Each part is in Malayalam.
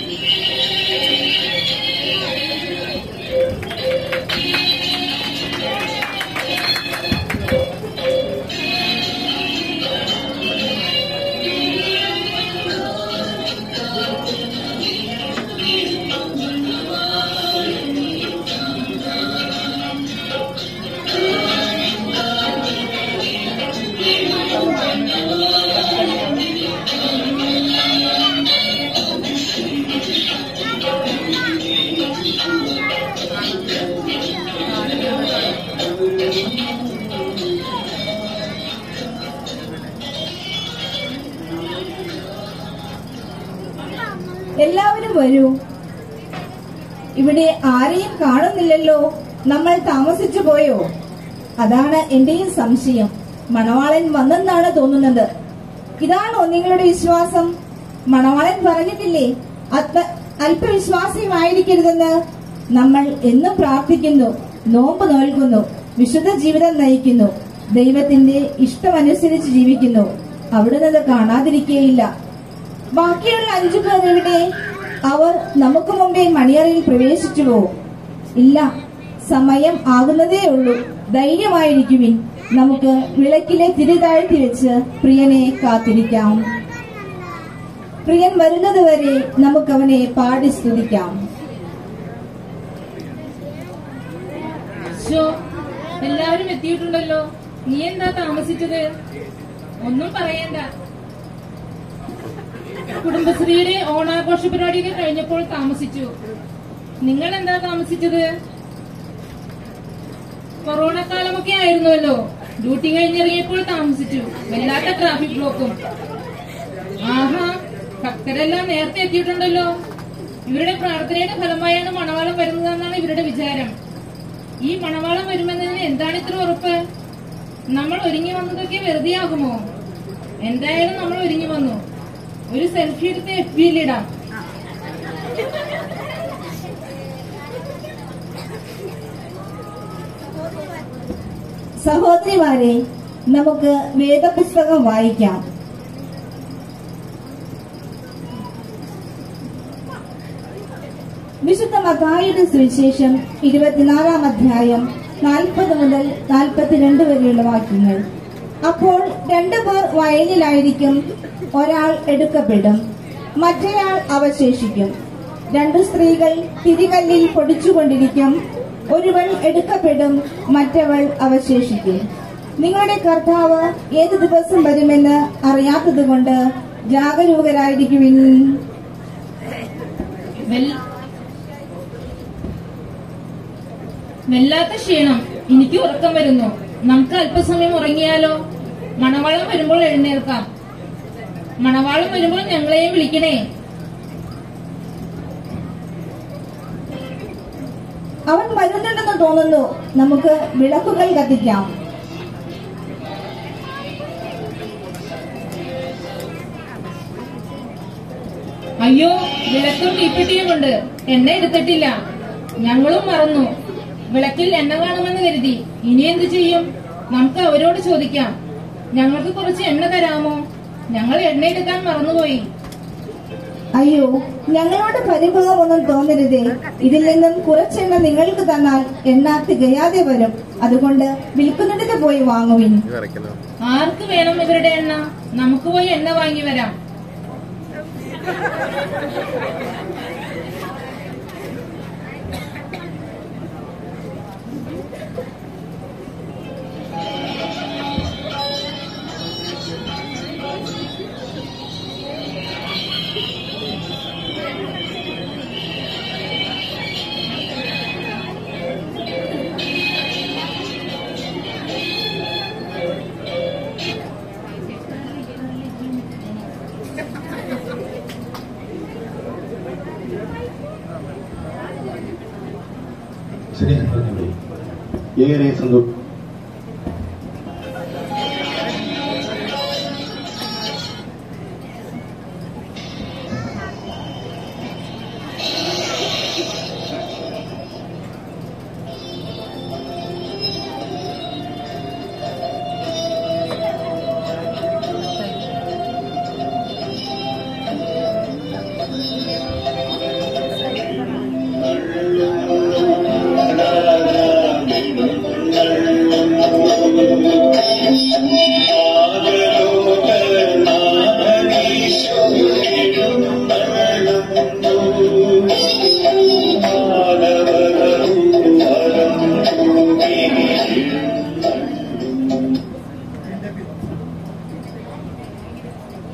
എല്ലാവരും വരൂ ഇവിടെ ആരെയും കാണുന്നില്ലല്ലോ നമ്മൾ താമസിച്ചു പോയോ അതാണ് എന്റെയും സംശയം മണവാളൻ വന്നെന്നാണ് തോന്നുന്നത് ഇതാണോ നിങ്ങളുടെ വിശ്വാസം മണവാളൻ പറഞ്ഞിട്ടില്ലേ അല്പ അല്പവിശ്വാസിയുമായിരിക്കരുതെന്ന് നമ്മൾ എന്നും പ്രാർത്ഥിക്കുന്നു നോമ്പ് നോൽക്കുന്നു വിശുദ്ധ ജീവിതം നയിക്കുന്നു ദൈവത്തിന്റെ ഇഷ്ടമനുസരിച്ച് ജീവിക്കുന്നു അവിടുന്ന് അത് കാണാതിരിക്കുകയില്ല ബാക്കിയുള്ള അഞ്ചു പേർ എവിടെ അവർ നമുക്ക് മുമ്പേ മണിയറയിൽ പ്രവേശിച്ചുവോ ഇല്ല സമയം ആകുന്നതേ ഉള്ളൂ ധൈര്യമായിരിക്കുവിൻ നമുക്ക് വിളക്കിലെ തിരി താഴ്ത്തി വെച്ച് പ്രിയനെ കാത്തിരിക്കാം പ്രിയൻ വരുന്നതുവരെ നമുക്കവനെ പാടി സ്തുതിക്കാം ശോ, എല്ലാവരും എത്തിയിട്ടുണ്ടല്ലോ നീ എന്താ താമസിച്ചത് ഒന്നും പറയണ്ട കുടുംബശ്രീയുടെ ഓണാഘോഷ പരിപാടിയൊക്കെ കഴിഞ്ഞപ്പോൾ താമസിച്ചു നിങ്ങൾ എന്താ താമസിച്ചത് കൊറോണ കാലമൊക്കെ ആയിരുന്നല്ലോ ഡ്യൂട്ടി കഴിഞ്ഞിറങ്ങിയപ്പോൾ താമസിച്ചു വല്ലാത്ത ട്രാഫിക് ബ്ലോക്കും ആഹാ ഭക്തരെല്ലാം നേരത്തെ എത്തിയിട്ടുണ്ടല്ലോ ഇവരുടെ പ്രാർത്ഥനയുടെ ഫലമായാണ് മണവാളം വരുന്നതെന്നാണ് ഇവരുടെ വിചാരം ഈ മണവാളം വരുമെന്നതിന് എന്താണ് ഇത്ര ഉറപ്പ് നമ്മൾ ഒരുങ്ങി വന്നതൊക്കെ വെറുതെ ആകുമോ എന്തായാലും നമ്മൾ ഒരുങ്ങി വന്നു ഒരു സെൽഫി എടുത്ത് എഫ് ബിയിൽ ഇടാം സഹോദരിമാരെ നമുക്ക് വേദപുസ്തകം വായിക്കാം വിശുദ്ധ മത്തായിയുടെ സുവിശേഷം ഇരുപത്തിനാലാം അധ്യായം നാൽപ്പത് മുതൽ നാൽപ്പത്തിരണ്ട് വരെയുള്ള വാക്യങ്ങൾ അപ്പോൾ രണ്ടു പേർ വയലിലായിരിക്കും ഒരാൾ എടുക്കപ്പെടും മറ്റേയാൾ അവശേഷിക്കും രണ്ടു സ്ത്രീകൾ തിരികല്ലിൽ പൊടിച്ചുകൊണ്ടിരിക്കും ഒരുവൾ എടുക്കപ്പെടും മറ്റവൾ അവശേഷിക്കും നിങ്ങളുടെ കർത്താവ് ഏത് ദിവസം വരുമെന്ന് അറിയാത്തതുകൊണ്ട് ജാഗരൂകരായിരിക്കുവിൻ വെൽ- വല്ലാത്ത ക്ഷീണം എനിക്ക് ഉറക്കം വരുന്നു നമുക്ക് അല്പസമയം ഉറങ്ങിയാലോ മണവാളം വരുമ്പോൾ എഴുന്നേൽക്കാം മണവാളം വരുമ്പോൾ ഞങ്ങളെയും വിളിക്കണേ അവൻ വരുന്നുണ്ടെന്ന് തോന്നുന്നു നമുക്ക് വിളക്കുകൾ കത്തിക്കാം അയ്യോ വിളക്കും തീപ്പെട്ടിയുമുണ്ട് എണ്ണ എടുത്തിട്ടില്ല ഞങ്ങളും മറന്നു വിളക്കിൽ എണ്ണ കാണുമെന്ന് കരുതി ഇനി എന്തു ചെയ്യും നമുക്ക് അവരോട് ചോദിക്കാം ഞങ്ങൾക്ക് കുറച്ച് എണ്ണ തരാമോ ഞങ്ങൾ എണ്ണ എടുക്കാൻ മറന്നുപോയി അയ്യോ ഞങ്ങളോട് പരിഭവമൊന്നും തോന്നരുതേ ഇതിൽ നിന്നും കുറച്ചെണ്ണ നിങ്ങൾക്ക് തന്നാൽ എണ്ണ തികയാതെ വരും അതുകൊണ്ട് വിൽക്കുന്നിടത്ത് പോയി വാങ്ങുവിൻ ഇത് വരയ്ക്കല്ലോ ആർക്ക് വേണം ഇവരുടെ എണ്ണ നമുക്ക് പോയി എണ്ണ വാങ്ങി വരാം സ്നേഹത്തിനോട് ഏറെ സന്തോഷം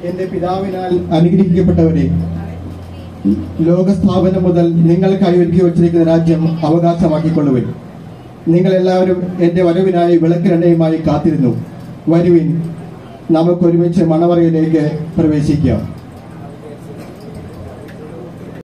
എന്റെ പിതാവിനാൽ അനുഗ്രഹിക്കപ്പെട്ടവരെ ലോകസ്ഥാപനം മുതൽ നിങ്ങൾക്കായി ഒരുക്കി വച്ചിരിക്കുന്ന രാജ്യം അവകാശമാക്കിക്കൊള്ളുവിൻ നിങ്ങൾ എല്ലാവരും എന്റെ വരവിനായി വിളക്കിനെണ്ണയുമായി കാത്തിരുന്നു വരുവിൻ നമുക്ക് ഒരുമിച്ച് മണവറയിലേക്ക് പ്രവേശിക്കാം